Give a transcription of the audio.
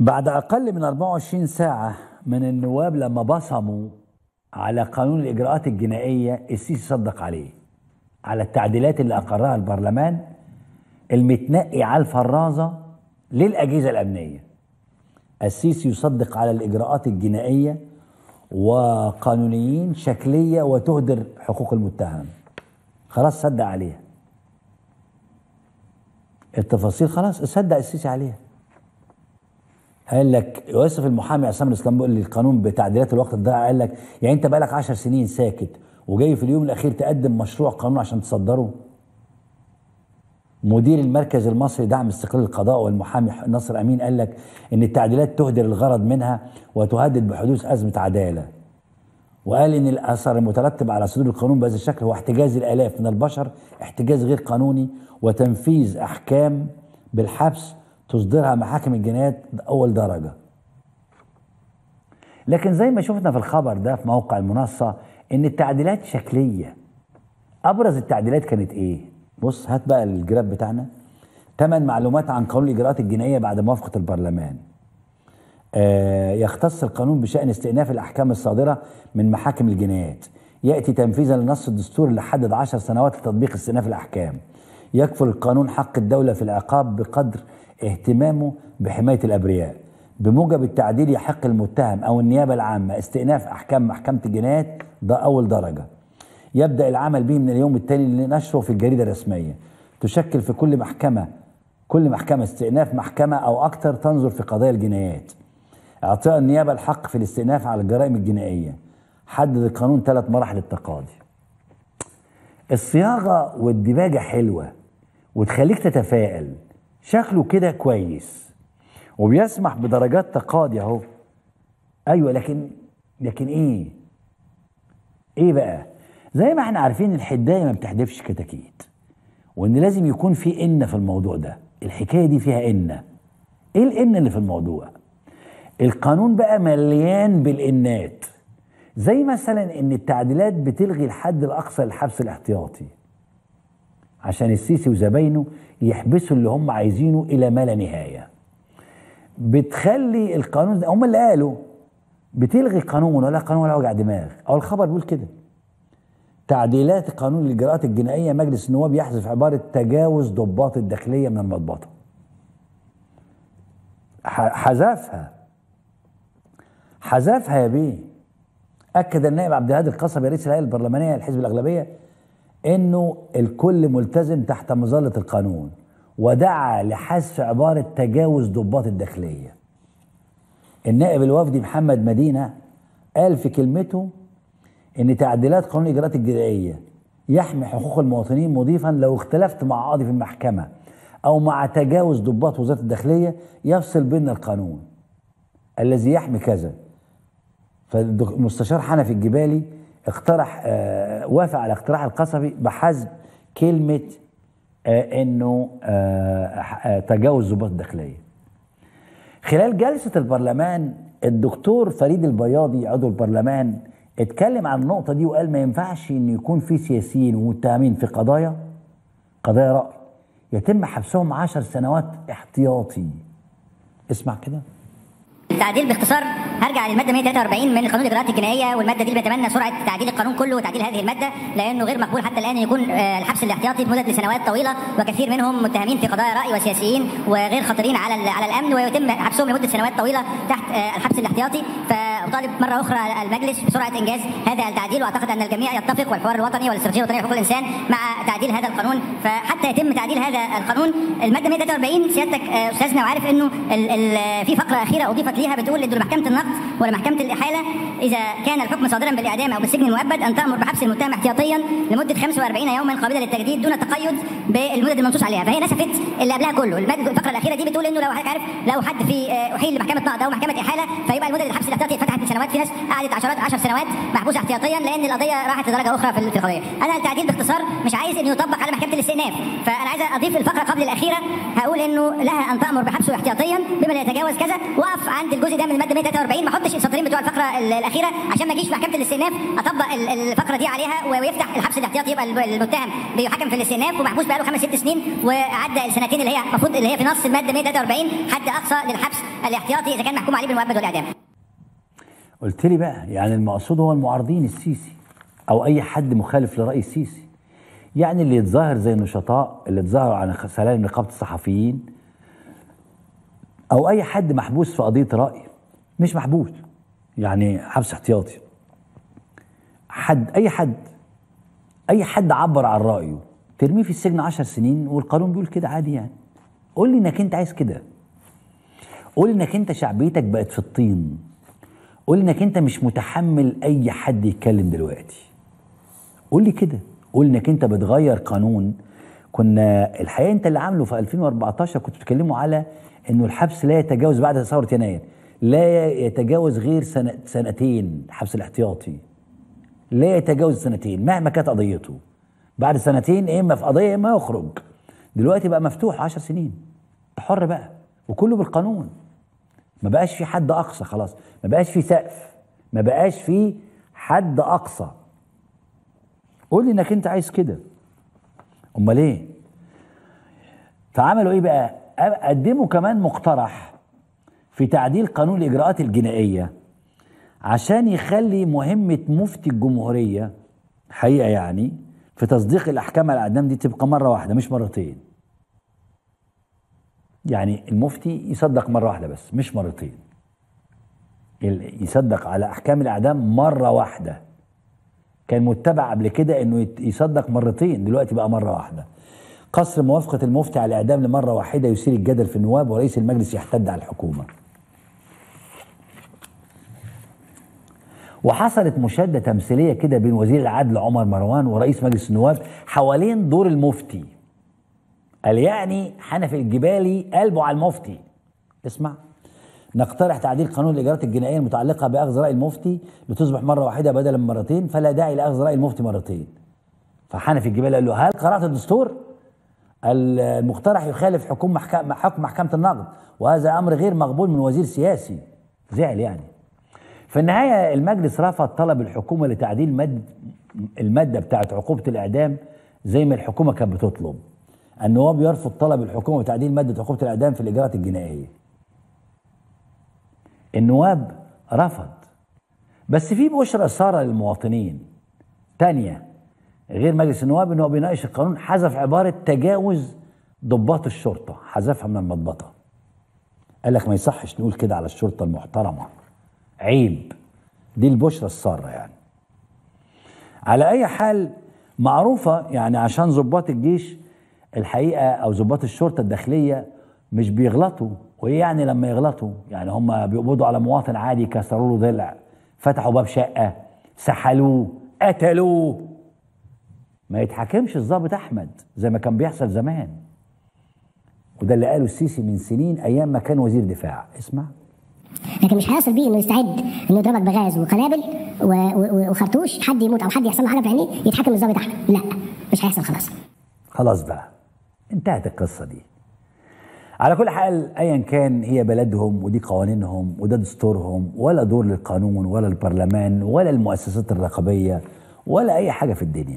بعد أقل من 24 ساعة من النواب لما بصموا على قانون الإجراءات الجنائية السيسي صدق عليه على التعديلات اللي أقرها البرلمان المتنقي على الفرازة للأجهزة الأمنية السيسي يصدق على الإجراءات الجنائية وقانونيين شكلية وتهدر حقوق المتهم خلاص صدق عليها التفاصيل خلاص صدق السيسي عليها قال لك يوسف المحامي عصام الاسلام بيقول لي القانون بتعديلات الوقت الضائع قال لك يعني انت بقالك 10 سنين ساكت وجاي في اليوم الاخير تقدم مشروع قانون عشان تصدره مدير المركز المصري دعم استقلال القضاء والمحامي ناصر امين قال لك ان التعديلات تهدر الغرض منها وتهدد بحدوث ازمه عداله وقال ان الاثر المترتب على صدور القانون بهذا الشكل هو احتجاز الالاف من البشر احتجاز غير قانوني وتنفيذ احكام بالحبس تصدرها محاكم الجنايات اول درجه لكن زي ما شفنا في الخبر ده في موقع المنصه ان التعديلات شكليه ابرز التعديلات كانت ايه بص هات بقى الجراف بتاعنا ثمان معلومات عن قانون الاجراءات الجنائيه بعد موافقه البرلمان آه يختص القانون بشان استئناف الاحكام الصادره من محاكم الجنايات ياتي تنفيذا لنص الدستور اللي حدد 10 سنوات لتطبيق استئناف الاحكام يكفل القانون حق الدوله في العقاب بقدر اهتمامه بحمايه الابرياء بموجب التعديل يحق المتهم او النيابه العامه استئناف احكام محكمه الجنايات ده اول درجه يبدا العمل به من اليوم التالي لنشره في الجريده الرسميه تشكل في كل محكمه كل محكمه استئناف محكمه او اكثر تنظر في قضايا الجنايات اعطاء النيابه الحق في الاستئناف على الجرائم الجنائيه حدد القانون ثلاث مراحل التقاضي الصياغه والدباجه حلوه وتخليك تتفائل شكله كده كويس وبيسمح بدرجات تقاضي اهو ايوه لكن لكن ايه ايه بقى زي ما احنا عارفين الحدايه ما بتحدفش كتاكيت وان لازم يكون في ان في الموضوع ده الحكايه دي فيها ان ايه الان اللي في الموضوع القانون بقى مليان بالانات زي مثلا ان التعديلات بتلغي الحد الاقصى للحبس الاحتياطي عشان السيسي وزباينه يحبسوا اللي هم عايزينه الى ما لا نهايه بتخلي القانون ده هم اللي قالوا بتلغي قانون ولا قانون ولا وجع دماغ او الخبر بيقول كده تعديلات قانون الاجراءات الجنائيه مجلس النواب يحذف عباره تجاوز ضباط الداخليه من المضبطه حذفها حذفها يا بيه اكد النائب عبد الهادي القصبي رئيس الهيئه البرلمانيه لحزب الاغلبيه انه الكل ملتزم تحت مظله القانون ودعا لحذف عباره تجاوز ضباط الداخليه النائب الوفدي محمد مدينه قال في كلمته ان تعديلات قانون الاجراءات الجنائيه يحمي حقوق المواطنين مضيفا لو اختلفت مع قاضي في المحكمه او مع تجاوز ضباط وزاره الداخليه يفصل بين القانون الذي يحمي كذا فالمستشار حنفي الجبالي اقترح آه وافق على اقتراح القصبي بحذف كلمه آه انه آه آه تجاوز ضباط الداخليه خلال جلسه البرلمان الدكتور فريد البياضي عضو البرلمان اتكلم عن النقطة دي وقال ما ينفعش ان يكون في سياسيين ومتهمين في قضايا قضايا رأي يتم حبسهم عشر سنوات احتياطي اسمع كده التعديل باختصار هرجع للماده 143 من قانون الاجراءات الجنائيه والماده دي بيتمنى سرعه تعديل القانون كله وتعديل هذه الماده لانه غير مقبول حتى الان يكون الحبس الاحتياطي بمدد لسنوات طويله وكثير منهم متهمين في قضايا راي وسياسيين وغير خطيرين على على الامن ويتم حبسهم لمده سنوات طويله تحت الحبس الاحتياطي فاطالب مره اخرى المجلس بسرعه انجاز هذا التعديل واعتقد ان الجميع يتفق والحوار الوطني والاستراتيجيه الوطنيه لحقوق الانسان مع تعديل هذا القانون فحتى يتم تعديل هذا القانون الماده 143 سيادتك استاذنا وعارف انه ال ال في فقره اخيره اضيفت ليها بتقول ان محكمه النقد ولا محكمه الاحاله اذا كان الحكم صادرا بالاعدام او بالسجن المؤبد ان تامر بحبس المتهم احتياطيا لمده 45 يوما قابله للتجديد دون تقيد بالمدد المنصوص عليها فهي نسفت اللي قبلها كله الفقره الاخيره دي بتقول انه لو حضرتك عارف لو حد في احيل لمحكمه نقد او محكمه احاله فيبقى المدد الحبس الاحتياطي اتفتحت لسنوات في ناس قعدت عشرات 10 سنوات محبوسه احتياطيا لان القضيه راحت لدرجه اخرى في القضيه انا التعديل باختصار مش عايز انه يطبق على محكمه الاستئناف فانا عايز اضيف الفقره قبل الاخيره هقول انه لها ان تامر بحبسه احتياطيا بما لا يتجاوز كذا واقف عند الجزء ده من الماده 143 ما احطش السطرين بتوع الفقره ال- الاخيره عشان ما اجيش في محكمه الاستئناف اطبق ال- الفقره دي عليها و- ويفتح الحبس الاحتياطي يبقى ال- المتهم بيحكم في الاستئناف ومحبوس بقاله خمس ست سنين وعدى السنتين اللي هي المفروض اللي هي في نص الماده 143 حد اقصى للحبس الاحتياطي اذا كان محكوم عليه بالمؤبد والاعدام قلت لي بقى يعني المقصود هو المعارضين السيسي او اي حد مخالف لراي السيسي يعني اللي يتظاهر زي النشطاء اللي اتظاهروا على سلام نقابه الصحفيين او اي حد محبوس في قضيه راي مش محبوس يعني حبس احتياطي حد اي حد اي حد عبر عن رايه ترميه في السجن عشر سنين والقانون بيقول كده عادي يعني قول لي انك انت عايز كده قول انك انت شعبيتك بقت في الطين قول انك انت مش متحمل اي حد يتكلم دلوقتي قول لي كده قول انك انت بتغير قانون كنا الحقيقه انت اللي عامله في 2014 كنتوا بتتكلموا على انه الحبس لا يتجاوز بعد ثوره يناير لا يتجاوز غير سنة سنتين الحبس الاحتياطي لا يتجاوز سنتين مهما كانت قضيته بعد سنتين يا اما في قضيه يا اما يخرج دلوقتي بقى مفتوح 10 سنين أنت حر بقى وكله بالقانون ما بقاش في حد اقصى خلاص ما بقاش في سقف ما بقاش في حد اقصى قول لي انك انت عايز كده امال ايه فعملوا ايه بقى قدموا كمان مقترح في تعديل قانون الاجراءات الجنائيه عشان يخلي مهمه مفتي الجمهوريه حقيقه يعني في تصديق الاحكام على الاعدام دي تبقى مره واحده مش مرتين يعني المفتي يصدق مره واحده بس مش مرتين ال- يصدق على احكام الاعدام مره واحده كان متبع قبل كده انه يت- يصدق مرتين دلوقتي بقى مره واحده قصر موافقه المفتي على الاعدام لمره واحده يثير الجدل في النواب ورئيس المجلس يحتد على الحكومه وحصلت مشاده تمثيليه كده بين وزير العدل عمر مروان ورئيس مجلس النواب حوالين دور المفتي قال يعني حنفي الجبالي قلبه على المفتي اسمع نقترح تعديل قانون الاجراءات الجنائيه المتعلقه باخذ راي المفتي لتصبح مره واحده بدلا من مرتين فلا داعي لاخذ راي المفتي مرتين فحنفي الجبالي قال له هل قرات الدستور المقترح يخالف حكم محكمة حكم محكمة النقد وهذا أمر غير مقبول من وزير سياسي زعل يعني في النهاية المجلس رفض طلب الحكومة لتعديل مد المادة بتاعت عقوبة الإعدام زي ما الحكومة كانت بتطلب النواب يرفض طلب الحكومة بتعديل مادة عقوبة الإعدام في الإجراءات الجنائية النواب رفض بس في بشرى سارة للمواطنين تانية غير مجلس النواب انه بيناقش القانون حذف عبارة تجاوز ضباط الشرطة حذفها من المضبطة قال لك ما يصحش نقول كده على الشرطة المحترمة عيب دي البشرى السارة يعني على اي حال معروفة يعني عشان ضباط الجيش الحقيقة او ضباط الشرطة الداخلية مش بيغلطوا وايه يعني لما يغلطوا يعني هم بيقبضوا على مواطن عادي كسروا له ضلع فتحوا باب شقة سحلوه قتلوه ما يتحاكمش الضابط احمد زي ما كان بيحصل زمان وده اللي قاله السيسي من سنين ايام ما كان وزير دفاع اسمع لكن مش هيصل بيه انه يستعد انه يضربك بغاز وقنابل و- و- وخرطوش حد يموت او حد يحصل له حاجه في عينيه يتحكم الضابط احمد لا مش هيحصل خلاص خلاص بقى انتهت القصة دي على كل حال ايا كان هي بلدهم ودي قوانينهم وده دستورهم ولا دور للقانون ولا البرلمان ولا المؤسسات الرقابية ولا اي حاجة في الدنيا